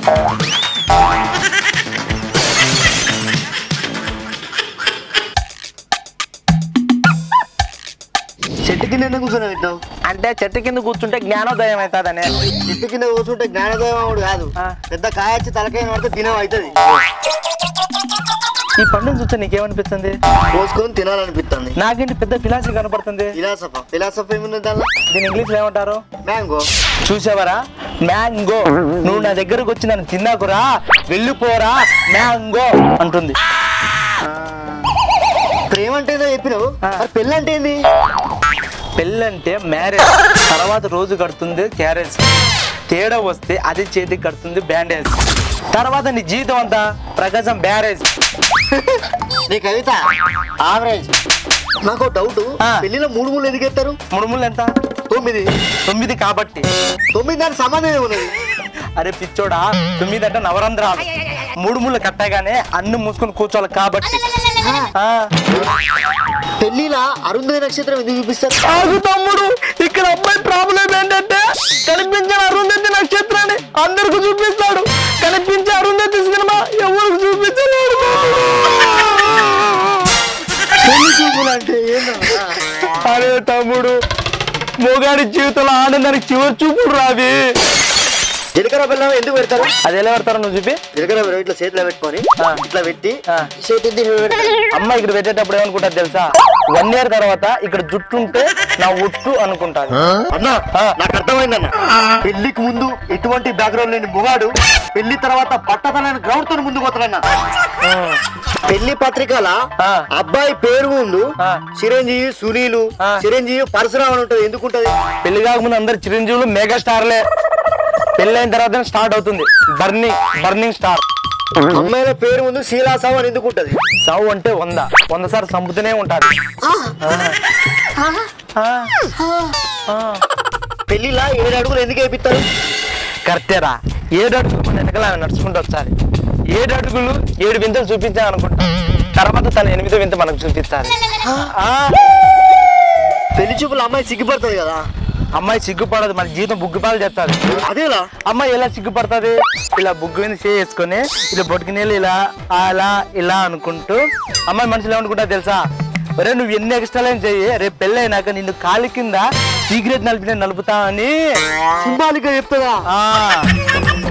చెట్టు కింద ఎందుకు కూర్చొని పెట్టావు అంటే చెట్టు కింద కూర్చుంటే జ్ఞానోదయం అవుతుందని చెట్టు కింద కూర్చుంటే జ్ఞానోదయం కాదు ఆ. పెద్ద కాయ వచ్చి తలకాయ పడితే దినం అవుతుంది ఈ పండుని చూస్తే నీకేమనిపిస్తుంది కోసుకొని తినాలనిపిస్తుంది నాకేంటి పెద్ద ఫిలాసఫీ కనపడుతుంది ఫిలాసఫా ఫిలాసఫీ ఏముంది దానిలో దీని ఇంగ్లీష్ లో ఏమంటారు మ్యాంగో చూసావరా మ్యాంగో నువ్వు నా దగ్గరకు వచ్చి నన్ను తిన్నాకురా వెళ్ళిపోరా మ్యాంగో అంటుంది ప్రేమ అంటే ఏదో చెప్పినావు ఆ. మరి పెళ్ళి అంటే ఏంది పెళ్ళంటే మ్యారేజ్ తర్వాత రోజు కడుతుంది క్యారేజ్ తేడా వస్తే అది చేతికి కడుతుంది బ్యాండేజ్ తర్వాత నీ జీవితం అంతా ప్రకాశం బ్యారేజ్ నీ కవిత ఆవరేజ్ నాకు డౌట్ ఆ. పెళ్లిలో మూడు మూడు ఎందుకు ఎత్తారు మూడు ముళ్ళు ఎంత తొమ్మిది తొమ్మిది కాబట్టి తొమ్మిది దానికి సంబంధం ఏమున్నది అరే పిచ్చోడా తొమ్మిది అంటే నవరంధ్రాలు మూడు ముళ్ళు కట్టగానే అన్ని మూసుకొని కూర్చోవాలి కాబట్టి ఆ. పెళ్లిలా అరుంధతి నక్షత్రం ఎందుకు చూపిస్తారు ఆగు తమ్ముడు ఇక్కడ అబ్బాయి ప్రాబ్లం ఏంటంటే కనిపించిన అరుంధతి నక్షత్రాన్ని అందరికి చూపిస్తాడు కనిపించే అరుంధతి సినిమా ఎవరికి చూపించలేడు పెళ్లి చూపులు అంటే ఏందో అరే తమ్ముడు మొగాడి జీవితంలో ఆనందానికి చివరి చూపుడు రావి జీలకర్ర బెల్లం ఎందుకు పెడతారు అది ఎలా పెడతారో నువ్వు చూపి జీలకర్ర బెల్లం ఇట్లా చేతిలో పెట్టుకొని ఆ. ఇట్లా పెట్టి ఆ. చేతి దీని మీద పెడతారు. అమ్మ ఇక్కడ పెట్టేటప్పుడు ఏమనుకుంటారు తెలుసా వన్ ఇయర్ తర్వాత ఇక్కడ జుట్టు ఉంటే నా ఒట్టు అనుకుంటాను అన్న నాకు అర్థమైంది అన్న పెళ్లికి ముందు ఎటువంటి బ్యాక్గ్రౌండ్ లేని మొగాడు పెళ్లి తర్వాత పట్టతలని గ్రౌండ్ తో ముందుకు పోతాడన్న పెళ్లి పత్రికల ఆ. అబ్బాయి పేరు ముందు ఆ. చిరంజీవి సునీలు ఆ. చిరంజీవి పరశురామ్ అని ఉంటుంది ఎందుకు ఉంటది పెళ్లి కాకముందు అందరు చిరంజీవులు మెగా స్టార్లే పెళ్ళైన తర్వాత స్టార్ట్ అవుతుంది బర్నింగ్ బర్నింగ్ స్టార్ అమ్మాయిల పేరు ముందు శీలాసావు అని ఎందుకు ఉంటది సావు అంటే వంద వంద సార్లు చంపుతూనే ఉంటాడు పెళ్లిలా ఏడు అడుగులు ఎందుకు వేపిస్తారు కరెక్టేరా ఏడు అడుగులు మన వెనకాల ఆమె నడుచుకుంటూ వచ్చాలి ఏడు అడుగులు ఏడు వింతలు చూపించాం అనుకుంటా తర్వాత తన ఎనిమిదో వింత మనకు చూపిస్తారు ఆ, పెళ్లి చూపులు అమ్మాయి సిగ్గుపడుతుంది కదా అమ్మాయి సిగ్గుపడదు మన జీవితం బుగ్గుపాలు చేస్తారు అదేలా అమ్మాయి ఎలా సిగ్గుపడుతుంది ఇలా బుగ్గు మీద చేసుకొని ఇలా బొట్టుకు నీళ్ళు ఇలా అలా ఇలా అనుకుంటూ అమ్మాయి మనసులో ఏమనుకుంటా తెలుసా ఒరే నువ్వు ఎన్ని ఎక్స్ట్రాలైన్ చెయ్యి రేపు పెళ్ళైనాక నిన్ను కాలి కింద సిగరెట్ నలిపి నేను నలుపుతా అని సింబాలిక్ గా చెప్తుందా ఆ